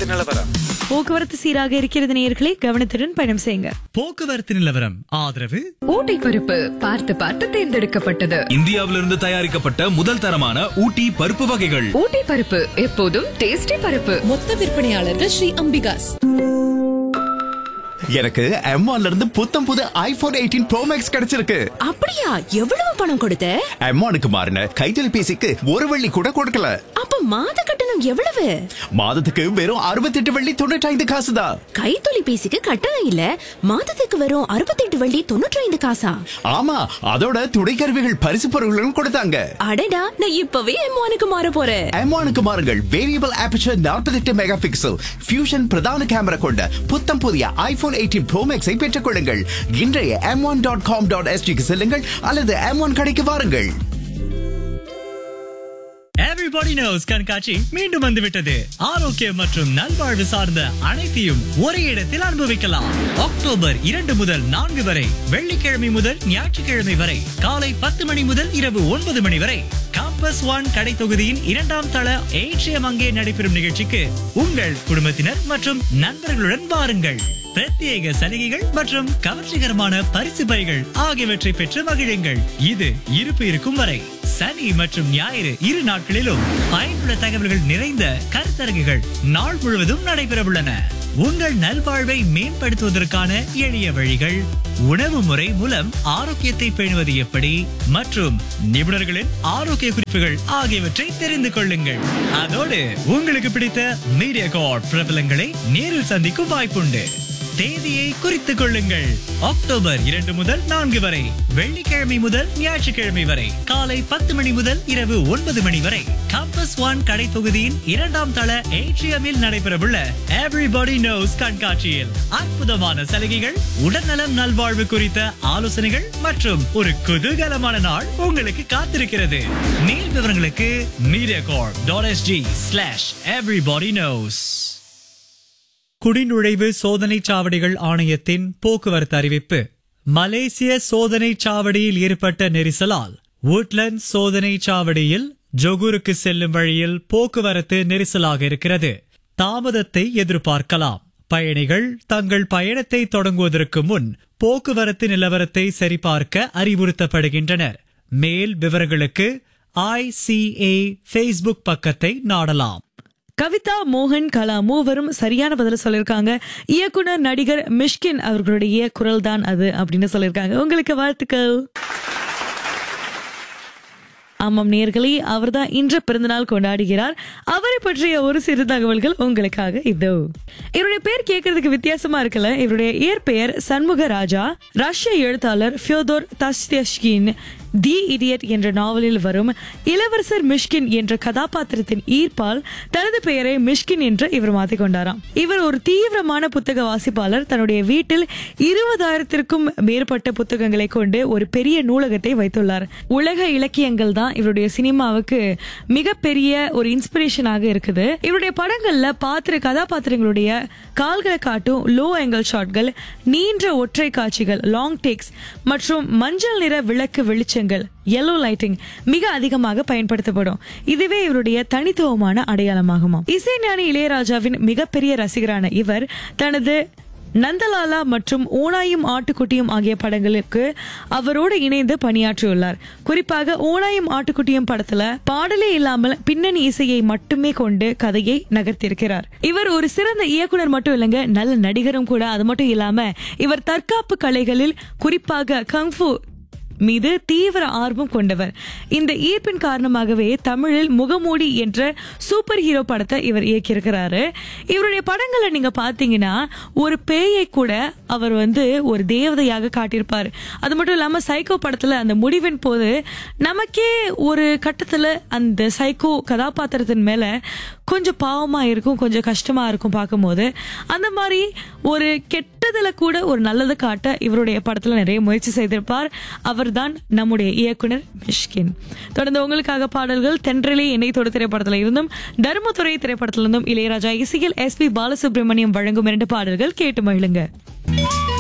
போக்குவரத்து நிலவரம் போக்குவரத்து சீராக இருக்கிறது நேயர்களே கவனத்துடன் பயணம் செய்யுங்க போக்குவரத்து நிலவரம் ஆதரவு ஊட்டி பருப்பு பார்த்து பார்த்து தேர்ந்தெடுக்கப்பட்டது இந்தியாவிலிருந்து தயாரிக்கப்பட்ட முதல் தரமான ஊட்டி பருப்பு வகைகள் ஊட்டி பருப்பு எப்போதும் டேஸ்டி பருப்பு மொத்த விற்பனையாளர்கள் ஸ்ரீ அம்பிகாஸ் எனக்கு M1 இருந்து புத்தம் புது ஐபோன் எயிட்டீன் ப்ரோ மேக்ஸ் கிடைச்சிருக்கு அப்படியா எவ்வளவு பணம் கொடுத்த M1க்கு மாறின கைத்தொலைபேசிக்கு ஒரு வெள்ளி கூட கொடுக்கல அப்ப மாத கட்டணம் எவ்வளவு மாதத்துக்கு வெறும் அறுபத்தெட்டு வெள்ளி தொண்ணூற்றி ஐந்து காசு தான் கைத்தொலைபேசிக்கு கட்டணம் இல்ல மாதத்துக்கு வரும் அறுபத்தெட்டு வள்ளி தொண்ணூற்றி ஐந்து காசா ஆமா அதோட துணைக்கருவிகள் பரிசு பொருட்களும் கொடுத்தாங்க அடடா நான் இப்பவே எம்மானுக்கு மாற போறேன் M1க்கு மாறுங்கள் variable aperture 48 mega pixel fusion பிரதான கேமரா கொண்ட புத்தம் புதிய ஐபோன் எயிட்டீன் ப்ரோ மேக்ஸை பெற்றுக் கொள்ளுங்கள் இன்றைய M one dot com dot எஸ்டிக்கு செல்லுங்கள் அல்லது எம் ஒன் கடைக்கு வாருங்கள் எவ்ரிபடி நோஸ் கண்காட்சி மீண்டும் வந்துவிட்டது ஆரோக்கியம் மற்றும் நல்வாழ்வு சார்ந்த அனைத்தையும் ஒரே இடத்தில் அனுபவிக்கலாம் அக்டோபர் இரண்டு முதல் நான்கு வரை வெள்ளிக்கிழமை முதல் ஞாயிற்றுக்கிழமை வரை காலை பத்து மணி முதல் இரவு ஒன்பது மணி வரை காம்பஸ் ஒன் கடை தொகுதியின் இரண்டாம் தள ஏற்றியம் அங்கே நடைபெறும் நிகழ்ச்சிக்கு உங்கள் குடும்பத்தினர் மற்றும் நண்பர்களுடன் வாருங்கள் பிரத்யேக சலுகைகள் மற்றும் கவர்ச்சிகரமான பரிசு பைகள் ஆகியவற்றை பெற்று மகிழுங்கள் இது இருப்பு இருக்கும் வரை சனி மற்றும் ஞாயிறு இரு நாட்களிலும் பயனுள்ள தகவல்கள் நிறைந்த கருத்தரங்குகள் நாள் முழுவதும் நடைபெறவுள்ளன உங்கள் நல்வாழ்வை மேம்படுத்துவதற்கான எளிய வழிகள் உணவு முறை மூலம் ஆரோக்கியத்தை பேணுவது எப்படி மற்றும் நிபுணர்களின் ஆரோக்கிய குறிப்புகள் ஆகியவற்றை தெரிந்து கொள்ளுங்கள் அதோடு உங்களுக்கு பிடித்த மீடியா கார்ட் பிரபலங்களை நேரில் சந்திக்கும் வாய்ப்புண்டு தேதியை குறித்துக் கொள்ளுங்கள் அக்டோபர் இரண்டு முதல் நான்கு வரை வெள்ளிக்கிழமை முதல் ஞாயிற்றுக்கிழமை வரை காலை பத்து மணி முதல் இரவு ஒன்பது மணி வரை கம்பஸ் ஒன் கடை தொகுதியின் இரண்டாம் தள ஏட்ரியமில் நடைபெறவுள்ள எவ்ரிபடி நோஸ் கண்காட்சியில் அற்புதமான சலுகைகள் உடல்நலம் நல்வாழ்வு குறித்த ஆலோசனைகள் மற்றும் ஒரு குதூகலமான நாள் உங்களுக்கு காத்திருக்கிறது மேல் விவரங்களுக்கு media corp dot SG slash everybody knows குடிநுழைவு சோதனை சாவடிகள் ஆணையத்தின் போக்குவரத்து அறிவிப்பு மலேசிய சோதனை சாவடியில் ஏற்பட்ட நெரிசலால் woodland சோதனை சாவடியில் ஜொகூருக்கு செல்லும் வழியில் போக்குவரத்து நெரிசலாக இருக்கிறது தாமதத்தை எதிர்பார்க்கலாம் பயணிகள் தங்கள் பயணத்தை தொடங்குவதற்கு முன் போக்குவரத்து நிலவரத்தை சரிபார்க்க அறிவுறுத்தப்படுகின்றனர் மேல் விவரங்களுக்கு ஐசிஏ ஃபேஸ்புக் பக்கத்தை நாடலாம் கவிதா மோகன் கலா மூவரும் சரியான பதில சொல்லியிருக்காங்க இயக்குனர் நடிகர் மிஷ்கின் அவர்களுடைய குரல் தான் அது அப்படின்னு சொல்லியிருக்காங்க உங்களுக்கு வாழ்த்துக்கள் ஆமாம் நேர்களே அவர்தான் இன்று பிறந்தநாள் கொண்டாடுகிறார் அவரை பற்றிய ஒரு சிறு தகவல்கள் உங்களுக்காக இதோ இவருடைய பேர் கேட்கறதுக்கு வித்தியாசமா இருக்குல்ல இவருடைய இயற்பெயர் சண்முக ராஜா ரஷ்ய எழுத்தாளர் ஃபியோதோர் தஸ்தெஷ்கின் தி இடியட் என்ற நாவலில் வரும் இளவரசர் மிஷ்கின் என்ற கதாபாத்திரத்தின் ஈர்ப்பால் தனது பெயரை மிஷ்கின் என்று இவர் மாற்றிக் கொண்டாராம் இவர் ஒரு தீவிரமான புத்தக வாசிப்பாளர் தன்னுடைய வீட்டில் இருபதாயிரத்திற்கும் மேற்பட்ட புத்தகங்களை கொண்டு ஒரு பெரிய நூலகத்தை வைத்துள்ளார் உலக இலக்கியங்கள் தான் இவருடைய சினிமாவுக்கு மிகப்பெரிய ஒரு இன்ஸ்பிரேஷனாக இருக்குது இவருடைய படங்கள்ல பாத்திர கதாபாத்திரங்களுடைய கால்களை காட்டும் லோ ஆங்கிள் ஷாட்கள் நீண்ட ஒற்றை காட்சிகள் லாங் டேக்ஸ் மற்றும் மஞ்சள் நிற விளக்கு வெளிச்சங்கள் yellow லைட்டிங் மிக அதிகமாக பயன்படுத்தப்படும் இதுவே இவருடைய தனித்துவமான அடையாளமாகுமா இசைஞானி இளையராஜாவின் மிகப்பெரிய ரசிகரான இவர் தனது நந்தலாலா மற்றும் ஓனாயும் ஆட்டுக்குட்டியும் ஆகிய படங்களுக்கு அவரோடு இணைந்து பணியாற்றியுள்ளார் குறிப்பாக ஓனாயும் ஆட்டுக்குட்டியும் படத்துல பாடலே இல்லாமல் பின்னணி இசையை மட்டுமே கொண்டு கதையை நகர்த்தியிருக்கிறார் இவர் ஒரு சிறந்த இயக்குனர் மட்டும் இல்லைங்க நல்ல நடிகரும் கூட அது மட்டும் இல்லாம இவர் தற்காப்பு கலைகளில் குறிப்பாக கங்ஃபு மீது தீவிர ஆர்வம் கொண்டவர் இந்த ஈர்ப்பின் காரணமாகவே தமிழில் முகமூடி என்ற சூப்பர் ஹீரோ படத்தை இவர் இயக்கியிருக்கிறாரு இவருடைய படங்களை நீங்க பாத்தீங்கன்னா ஒரு பேயை கூட அவர் வந்து ஒரு தேவதையாக காட்டியிருப்பார் அது மட்டும் இல்லாம சைக்கோ படத்துல அந்த முடிவின் போது நமக்கே ஒரு கட்டத்துல அந்த சைக்கோ கதாபாத்திரத்தின் மேல கொஞ்சம் பாவமா இருக்கும் கொஞ்சம் கஷ்டமா இருக்கும் பார்க்கும்போது அந்த மாதிரி ஒரு கெட்டதுல கூட ஒரு நல்லது காட்ட இவருடைய படத்துல நிறைய முயற்சி செய்திருப்பார் அவர்தான் நம்முடைய இயக்குனர் மிஷ்கின் தொடர்ந்து உங்களுக்காக பாடல்கள் தென்றலே என்னை தொடு திரைப்படத்துல இருந்தும் தர்மதுரை திரைப்படத்துல இருந்தும் இளையராஜா இசையில் எஸ் பி பாலசுப்ரமணியம் வழங்கும் இரண்டு பாடல்கள் கேட்டு மகிழுங்க